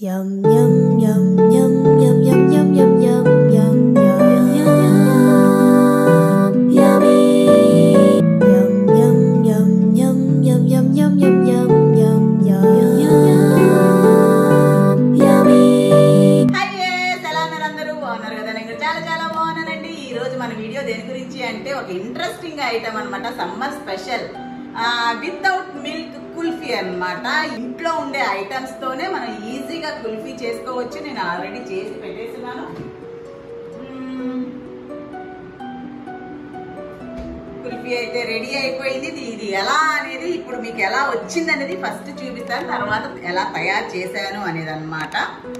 Yum yum yum yum yum yum yum yum yum yum yum yummy yum yum yum yum yum yum yum yum yum yum yum yummy hi yes, ఎలా ఉన్నారు అందరూ బాగున్నారు కదా నేను చాలా చాలా బాగున్నానండి ఈ రోజు మన వీడియో దేని గురించి అంటే ఒక ఇంట్రెస్టింగ్ ఐటమ్ అన్నమాట summer special without milk kulfi అన్నమాట ఇంట్లో ఉండే ఐటమ్స్ తోనే మనం ఈజీగా కుల్ఫీ చేసుకోవచ్చు నేను ఆల్రెడీ చేసి పెట్టేస్తున్నాను మ్మ్. కుల్ఫీ అయితే రెడీ అయిపోయింది ఇది- ఇది ఎలా అనేది ఇప్పుడు మీకు ఎలా వచ్చింది అనేది ఫస్ట్ చూపిస్తాను తర్వాత ఎలా తయారు చేశాను అనేది అనమాట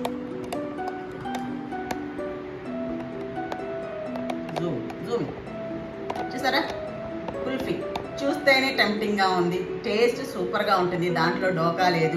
జూమ్ జూమ్ చూసారా కుల్ఫీ చూస్తేనే టెంప్టింగ్ గా ఉంది టేస్ట్ సూపర్ గా ఉంటుంది దాంట్లో డోకా లేదు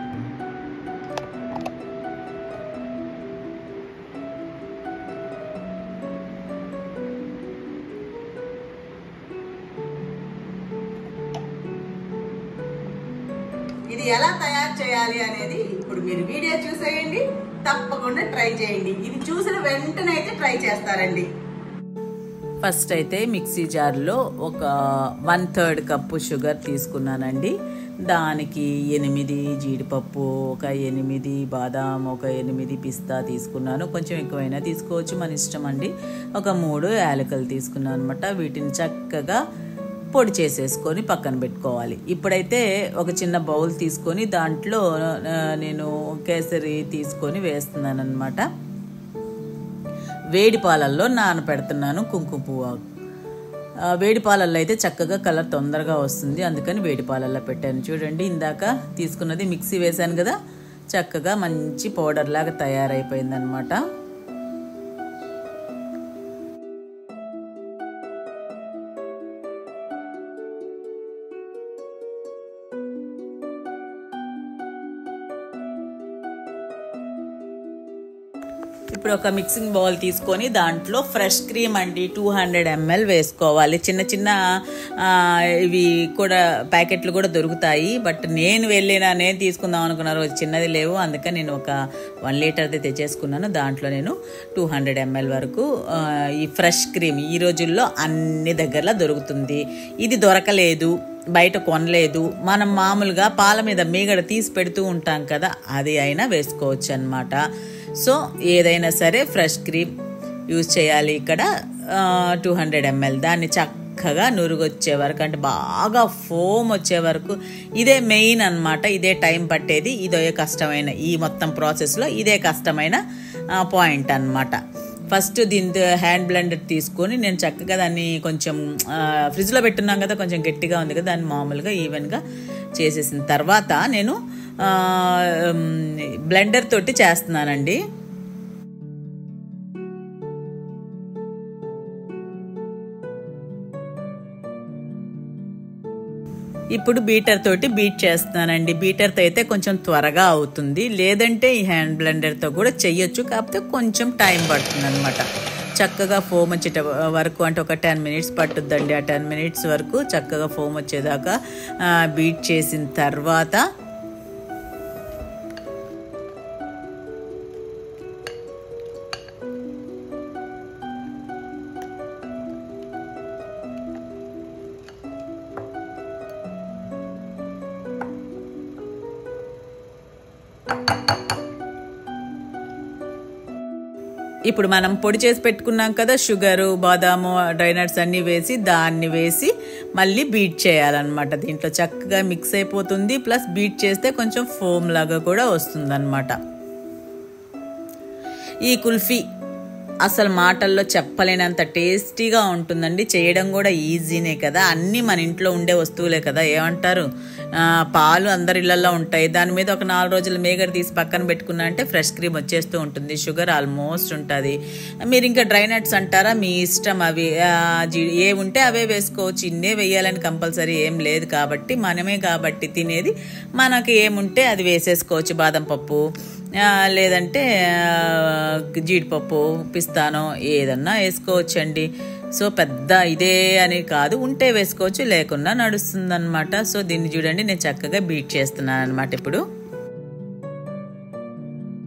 ఇది ఎలా తయారు చేయాలి అనేది ఇప్పుడు మీరు వీడియో చూసేయండి తప్పకుండా ట్రై చేయండి ఇది చూసిన వెంటనే అయితే ట్రై చేస్తారండి ఫస్ట్ అయితే మిక్సీ జార్లో ఒక వన్ థర్డ్ కప్పు షుగర్ తీసుకున్నానండి దానికి ఎనిమిది జీడిపప్పు ఒక ఎనిమిది బాదాం ఒక ఎనిమిది పిస్తా తీసుకున్నాను కొంచెం ఎక్కువైనా తీసుకోవచ్చు మన ఇష్టం అండి ఒక మూడు యాలకలు తీసుకున్నాను అనమాట వీటిని చక్కగా పొడి చేసేసుకొని పక్కన పెట్టుకోవాలి ఇప్పుడైతే ఒక చిన్న బౌల్ తీసుకొని దాంట్లో ఆ, నేను కేసరి తీసుకొని వేస్తున్నాను అనమాట వేడి పాలల్లో నానపెడుతున్నాను కుంకుమ పువ్వు ఆ, వేడి పాలల్లో అయితే చక్కగా కలర్ తొందరగా వస్తుంది అందుకని వేడి పాలల్లో పెట్టాను చూడండి ఇందాక తీసుకున్నది మిక్సీ వేశాను కదా చక్కగా మంచి పౌడర్ లాగా తయారైపోయింది అనమాట ఇప్పుడు ఒక మిక్సింగ్ బౌల్ తీసుకొని దాంట్లో ఫ్రెష్ క్రీమ్ అండి టూ హండ్రెడ్ ఎంఎల్ వేసుకోవాలి చిన్న చిన్న ఆ, ఇవి కూడా ప్యాకెట్లు కూడా దొరుకుతాయి బట్ నేను వెళ్ళిన నేను తీసుకుందాం అనుకున్నారు చిన్నది లేవు అందుకని నేను ఒక వన్ లీటర్ది తెచ్చేసుకున్నాను దాంట్లో నేను టూ హండ్రెడ్ ఎంఎల్ వరకు ఆ, ఈ ఫ్రెష్ క్రీమ్ ఈ రోజుల్లో అన్ని దగ్గరలో దొరుకుతుంది ఇది దొరకలేదు బయట కొనలేదు మనం మామూలుగా పాల మీద మీగడ తీసి పెడుతూ ఉంటాం కదా అది అయినా వేసుకోవచ్చు అనమాట సో ఏదైనా సరే ఫ్రెష్ క్రీమ్ యూజ్ చేయాలి ఇక్కడ టూ హండ్రెడ్ ఎంఎల్ దాన్ని చక్కగా నురుగొచ్చే వరకు అంటే బాగా ఫోమ్ వచ్చే వరకు ఇదే మెయిన్ అన్నమాట ఇదే టైం పట్టేది ఇదే కష్టమైన ఈ మొత్తం ప్రాసెస్లో ఇదే కష్టమైన పాయింట్ అన్నమాట ఫస్ట్ దీని హ్యాండ్ బ్లెండర్ తీసుకొని నేను చక్కగా దాన్ని కొంచెం ఆ, ఫ్రిడ్జ్లో పెట్టున్నాం కదా కొంచెం గట్టిగా ఉంది కదా దాన్ని మామూలుగా ఈవెన్గా చేసేసిన తర్వాత నేను ఆ, ఉమ్, బ్లెండర్ తోటి చేస్తున్నానండి ఇప్పుడు బీటర్ తోటి బీట్ చేస్తున్నానండి బీటర్తో అయితే కొంచెం త్వరగా అవుతుంది లేదంటే ఈ హ్యాండ్ బ్లెండర్తో కూడా చెయ్యొచ్చు కాకపోతే కొంచెం టైం పడుతుంది అనమాట చక్కగా ఫోమ్ వచ్చేట వరకు అంటే ఒక టెన్ మినిట్స్ పట్టుద్దండి ఆ టెన్ మినిట్స్ వరకు చక్కగా ఫోమ్ వచ్చేదాకా ఆ, బీట్ చేసిన తర్వాత ఇప్పుడు మనం పొడి చేసి పెట్టుకున్నాం కదా షుగరు బాదాము డ్రై నట్స్ అన్నీ వేసి దాన్ని వేసి మళ్ళీ బీట్ చేయాలన్నమాట దీంట్లో చక్కగా మిక్స్ అయిపోతుంది ప్లస్ బీట్ చేస్తే కొంచెం ఫోమ్ లాగా కూడా వస్తుందన్నమాట ఈ కుల్ఫీ అసలు మాటల్లో చెప్పలేనంత టేస్టీగా ఉంటుందండి చేయడం కూడా ఈజీనే కదా అన్నీ మన ఇంట్లో ఉండే వస్తువులే కదా ఏమంటారు ఆ, పాలు అందరి ఇళ్ళల్లో ఉంటాయి దాని మీద ఒక నాలుగు రోజులు మేగడ తీసి పక్కన పెట్టుకున్నా అంటే ఫ్రెష్ క్రీమ్ వచ్చేస్తూ ఉంటుంది షుగర్ ఆల్మోస్ట్ ఉంటుంది మీరు ఇంకా డ్రై నట్స్ అంటారా మీ ఇష్టం అవి ఆ, జీ- ఏ ఉంటే అవే వేసుకోవచ్చు ఇన్నే వేయాలని కంపల్సరీ ఏం లేదు కాబట్టి మనమే కాబట్టి తినేది మనకి ఏముంటే అది వేసేసుకోవచ్చు బాదం పప్పు ఆ, లేదంటే ఆ, జీడిపప్పు పిస్తానో ఏదన్నా వేసుకోవచ్చండి సో పెద్ద ఇదే అని కాదు ఉంటే వేసుకోవచ్చు లేకున్నా నడుస్తుందన్నమాట సో దీన్ని చూడండి నేను చక్కగా బీట్ చేస్తున్నాను అనమాట ఇప్పుడు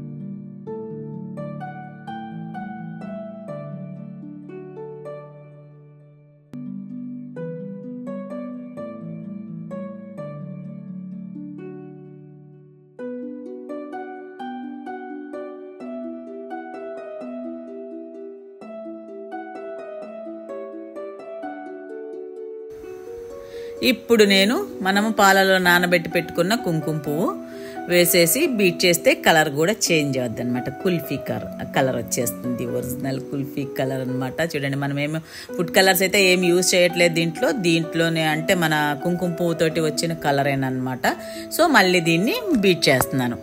ఇప్పుడు నేను మనము పాలలో నానబెట్టి పెట్టుకున్న కుంకుమ పువ్వు వేసేసి బీట్ చేస్తే కలర్ కూడా చేంజ్ అవుద్ది అనమాట కుల్ఫీ కలర్ కలర్ వచ్చేస్తుంది ఒరిజినల్ కుల్ఫీ కలర్ అనమాట చూడండి మనం ఏమి ఫుడ్ కలర్స్ అయితే ఏమి యూజ్ చేయట్లేదు దీంట్లో దీంట్లోనే అంటే మన కుంకుమ పువ్వుతోటి వచ్చిన కలరేనమాట సో మళ్ళీ దీన్ని బీట్ చేస్తున్నాను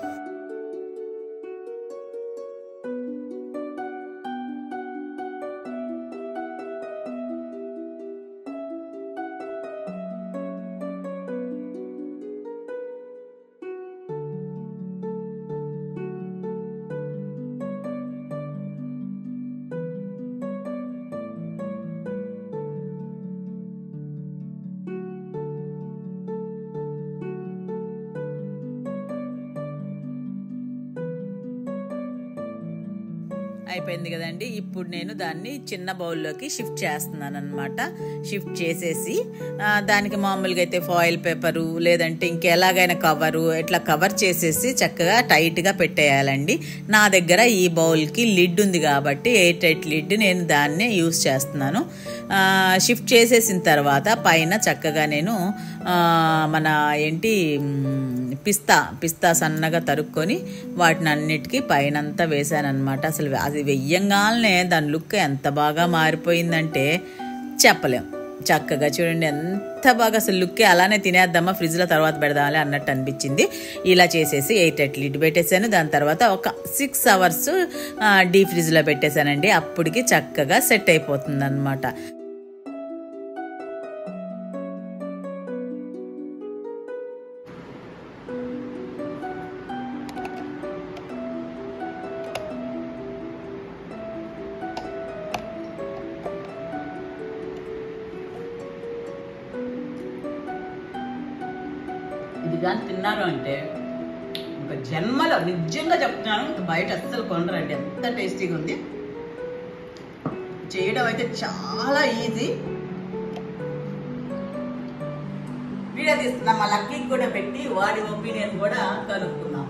అయిపోయింది కదండి ఇప్పుడు నేను దాన్ని చిన్న బౌల్లోకి షిఫ్ట్ చేస్తున్నాను అనమాట షిఫ్ట్ చేసేసి ఆ, దానికి మామూలుగా అయితే ఫాయిల్ పేపరు లేదంటే ఇంకెలాగైనా కవరు ఇట్లా కవర్ చేసేసి చక్కగా టైట్గా పెట్టేయాలండి నా దగ్గర ఈ బౌల్కి లిడ్ ఉంది కాబట్టి ఎయిర్ టైట్ లిడ్ నేను దాన్నే యూస్ చేస్తున్నాను ఆ, షిఫ్ట్ చేసేసిన తర్వాత పైన చక్కగా నేను ఆ, మన ఏంటి మ్, పిస్తా పిస్తా సన్నగా తరుక్కొని వాటిని అన్నిటికీ పైనంతా వేసానమాట అసలు అది వెయ్యంగానే దాని లుక్ ఎంత బాగా మారిపోయిందంటే చెప్పలేం చక్కగా చూడండి ఎంత బాగా అసలు లుక్ అలానే తినేద్దామా ఫ్రిడ్జ్లో తర్వాత పెడదామని అన్నట్టు అనిపించింది ఇలా చేసేసి ఎయిట్ ఎయిట్ లిడ్ పెట్టేశాను దాని తర్వాత ఒక సిక్స్ అవర్స్ డీ ఫ్రిడ్జ్లో పెట్టేశానండి అప్పటికి చక్కగా సెట్ అయిపోతుంది అనమాట ఇది కానీ తిన్నారు అంటే ఒక జన్మలో నిజంగా చెప్తున్నాను ఇంక బయట అస్సలు కొనరండి ఎంత టేస్టీగా ఉంది చేయడం అయితే చాలా ఈజీ వీడియో తీస్తున్నాం మా లక్కీకి కూడా పెట్టి వాడి ఒపీనియన్ కూడా కనుక్కున్నాం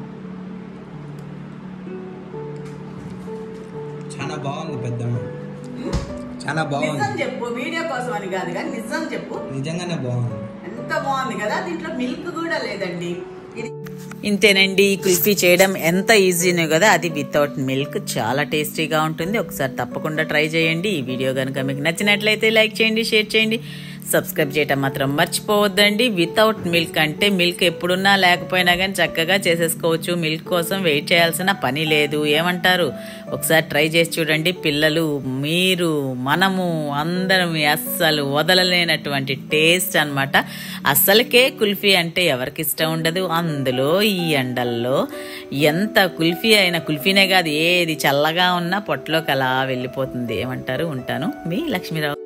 చాలా బాగుంది పెద్దమ్మ చాలా బాగుంది నిజం చెప్పు వీడియో కోసం అని కాదు కానీ నిజం చెప్పు నిజంగానే బాగుంది ఎంత బాగుంది కదా దీంట్లో మిల్క్ కూడా లేదండి ఇది ఇంతేనండి ఈ కుల్ఫీ చేయడం ఎంత ఈజీనో కదా అది వితౌట్ మిల్క్ చాలా టేస్టీగా ఉంటుంది ఒకసారి తప్పకుండా ట్రై చేయండి ఈ వీడియో కనుక మీకు నచ్చినట్లయితే లైక్ చేయండి షేర్ చేయండి సబ్స్క్రైబ్ చేయటం మాత్రం మర్చిపోవద్దండి వితౌట్ మిల్క్ అంటే మిల్క్ ఎప్పుడున్నా లేకపోయినా కానీ చక్కగా చేసేసుకోవచ్చు మిల్క్ కోసం వెయిట్ చేయాల్సిన పని లేదు ఏమంటారు ఒకసారి ట్రై చేసి చూడండి పిల్లలు మీరు మనము అందరం అస్సలు వదలలేనటువంటి టేస్ట్ అన్నమాట అస్సలకే కుల్ఫీ అంటే ఎవరికి ఇష్టం ఉండదు అందులో ఈ ఎండల్లో ఎంత కుల్ఫీ అయినా కుల్ఫీనే కాదు ఏది చల్లగా ఉన్నా పొట్టలోకి అలా వెళ్ళిపోతుంది ఏమంటారు ఉంటాను మీ లక్ష్మీరావు